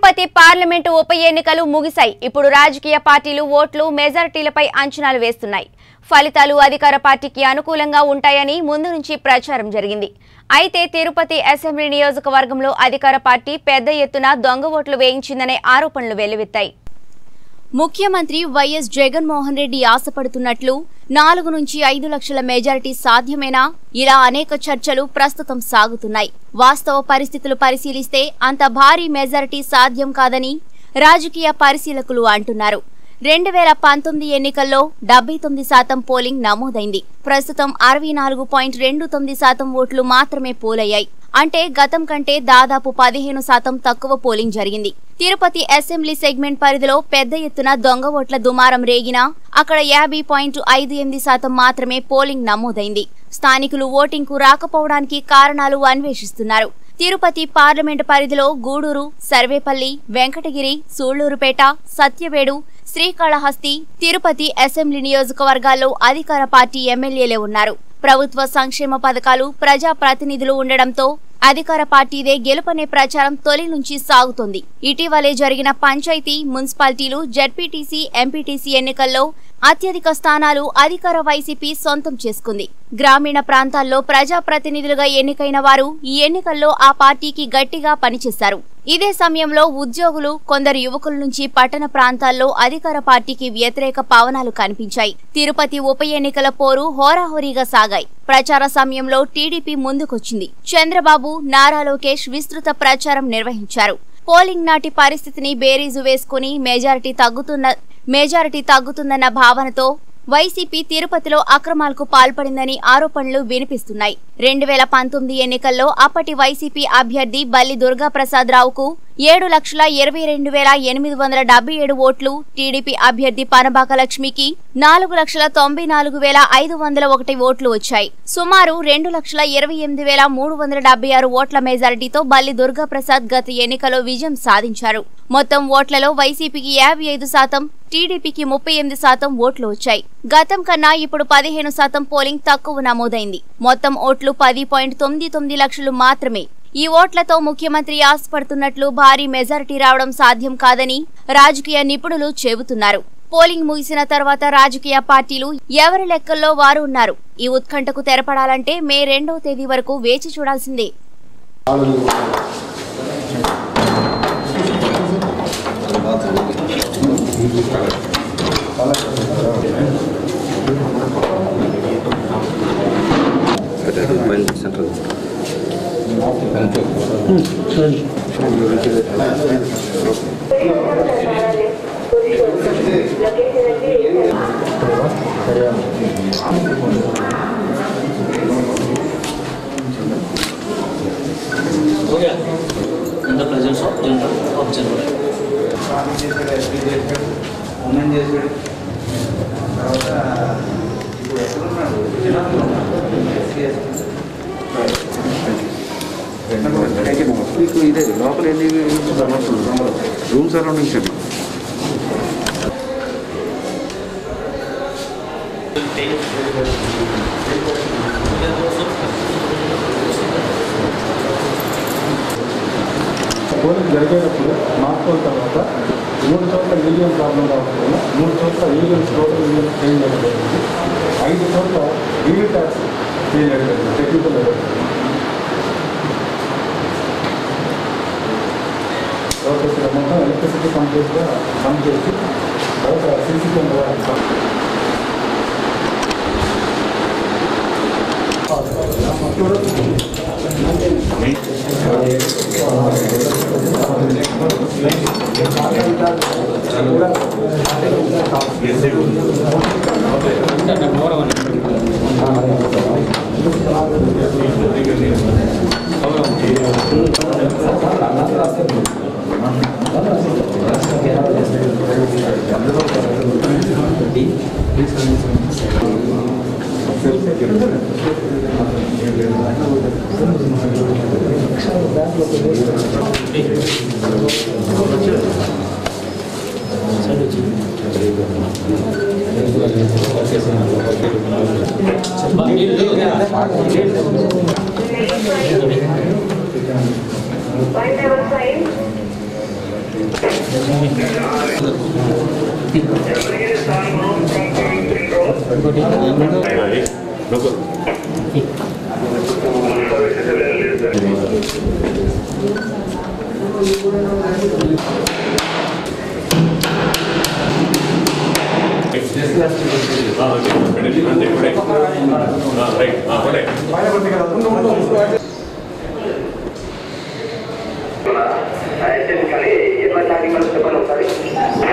Tirupati parliament ఉప ఎన్నికలు ముగిశాయి ఇప్పుడు రాజకీయ పార్టీలు ఓట్లు మెజారిటీలపై అంచనాలు వేస్తున్నాయి ఫలితాలు అధికార పార్టీకి అనుకూలంగా ఉంటాయని ముందు నుంచి ప్రచారం జరిగింది అయితే తిరుపతి అసెంబ్లీ నియోజకవర్గంలో అధికార పార్టీ పెద్ద ఎత్తున దొంగ ఓట్లు వేయించిందనే ఆరోపణలు వెల్లువెత్తాయి ముఖ్యమంత్రి వైఎస్ జగన్మోహన్ రెడ్డి ఆశపడుతున్నట్లు నాలుగు నుంచి ఐదు లక్షల మెజారిటీ సాధ్యమేనా ఇలా అనేక చర్చలు ప్రస్తుతం సాగుతున్నాయి వాస్తవ పరిస్థితులు పరిశీలిస్తే అంత భారీ మెజారిటీ సాధ్యం కాదని రాజకీయ పరిశీలకులు అంటున్నారు రెండు వేల పంతొమ్మిది ఎన్నికల్లో డెబ్బై తొమ్మిది శాతం పోలింగ్ నమోదైంది ప్రస్తుతం అరవై నాలుగు పాయింట్ రెండు తొమ్మిది శాతం ఓట్లు మాత్రమే పోలయ్యాయి అంటే గతం కంటే దాదాపు పదిహేను శాతం తక్కువ పోలింగ్ జరిగింది తిరుపతి అసెంబ్లీ సెగ్మెంట్ పరిధిలో పెద్ద ఎత్తున దొంగ ఓట్ల దుమారం రేగినా అక్కడ యాభై పాయింట్ ఐదు ఎనిమిది శాతం మాత్రమే పోలింగ్ నమోదైంది స్థానికులు ఓటింగ్కు రాకపోవడానికి కారణాలు అన్వేషిస్తున్నారు తిరుపతి పార్లమెంటు పరిధిలో గూడూరు సర్వేపల్లి వెంకటగిరి సూళ్లూరుపేట సత్యవేడు శ్రీకాళహస్తి తిరుపతి అసెంబ్లీ నియోజకవర్గాల్లో అధికార పార్టీ ఎమ్మెల్యేలే ఉన్నారు ప్రభుత్వ సంక్షేమ పథకాలు ప్రజా ప్రతినిధులు ఉండడంతో అధికార పార్టీదే గెలుపనే ప్రచారం తొలి నుంచి సాగుతోంది ఇటీవలే జరిగిన పంచాయతీ మున్సిపాలిటీలు జడ్పీటీసీ ఎంపీటీసీ ఎన్నికల్లో అత్యధిక స్థానాలు అధికార వైసీపీ సొంతం చేసుకుంది గ్రామీణ ప్రాంతాల్లో ప్రజాప్రతినిధులుగా ఎన్నికైన వారు ఈ ఎన్నికల్లో ఆ పార్టీకి గట్టిగా పనిచేశారు ఇదే సమయంలో ఉద్యోగులు కొందరు యువకుల నుంచి పట్టణ ప్రాంతాల్లో అధికార పార్టీకి వ్యతిరేక పవనాలు కనిపించాయి తిరుపతి ఉప ఎన్నికల పోరు హోరాహోరీగా సాగాయి ప్రచార సమయంలో టీడీపీ ముందుకొచ్చింది చంద్రబాబు నారా లోకేష్ విస్తృత ప్రచారం నిర్వహించారు పోలింగ్ నాటి పరిస్థితిని బేరీజు వేసుకుని మెజారిటీ తగ్గుతున్న మెజారిటీ తగ్గుతుందన్న భావనతో వైసీపీ తిరుపతిలో అక్రమాలకు పాల్పడిందని ఆరోపణలు వినిపిస్తున్నాయి రెండు వేల పంతొమ్మిది ఎన్నికల్లో అప్పటి వైసీపీ అభ్యర్థి బల్లి దుర్గాప్రసాద్ రావుకు ఏడు లక్షల ఇరవై రెండు వేల ఎనిమిది వందల డెబ్బై ఏడు ఓట్లు టీడీపీ అభ్యర్థి పనబాక లక్ష్మికి నాలుగు లక్షల తొంభై నాలుగు వేల ఐదు వందల ఒకటి ఓట్లు వచ్చాయి సుమారు రెండు లక్షల ఇరవై ఎనిమిది వేల మూడు వందల డెబ్బై ఆరు ఓట్ల మెజారిటీతో బల్లి దుర్గాప్రసాద్ గత ఎన్నికలో విజయం సాధించారు మొత్తం ఓట్లలో వైసీపీకి యాభై ఐదు శాతం టీడీపీకి ముప్పై ఎనిమిది శాతం ఓట్లు వచ్చాయి గతం కన్నా ఇప్పుడు పదిహేను శాతం పోలింగ్ తక్కువ నమోదైంది మొత్తం ఓట్లు పది పాయింట్ తొమ్మిది తొమ్మిది లక్షలు మాత్రమే ఈ ఓట్లతో ముఖ్యమంత్రి ఆశపడుతున్నట్లు భారీ మెజారిటీ రావడం సాధ్యం కాదని రాజకీయ నిపుణులు చెబుతున్నారు పోలింగ్ ముగిసిన తర్వాత రాజకీయ పార్టీలు ఎవరి లెక్కల్లో వారు ఉన్నారు ఈ ఉత్కంఠకు తెరపడాలంటే మే రెండవ తేదీ వరకు వేచి చూడాల్సిందే Mobile central. Okay. In the presence of general of general. స్వామి చేశాడు ఎస్పీ చేశాడు ఉమెన్ చేశాడు తర్వాత ఇప్పుడు ఎక్కడున్నాడు జనాలు ఎస్సీ ఎస్టీ మీకు ఇదే లోపల ఎన్ని రూమ్ సరౌండింగ్స్ అండి పోలింగ్ జరిగేటప్పుడు మార్పుల తర్వాత మూడు చోట్ల ఈవీఎం ప్రాబ్లం రావడం వల్ల మూడు చోట్ల ఈవీఎంస్ టోటల్ ఈవీఎంస్ చేంజ్ చేయడం జరిగింది ఐదు చోట్ల ఈవీ ట్యాక్స్ చేంజ్ చేయడం జరిగింది టెక్నికల్ ఎర్రర్ తర్వాత ఇక్కడ మొత్తం ఎలక్ట్రిసిటీ కంప్లీట్గా బంద్ చేసి తర్వాత CC camera One double five, చెప్పండి ఒకసారి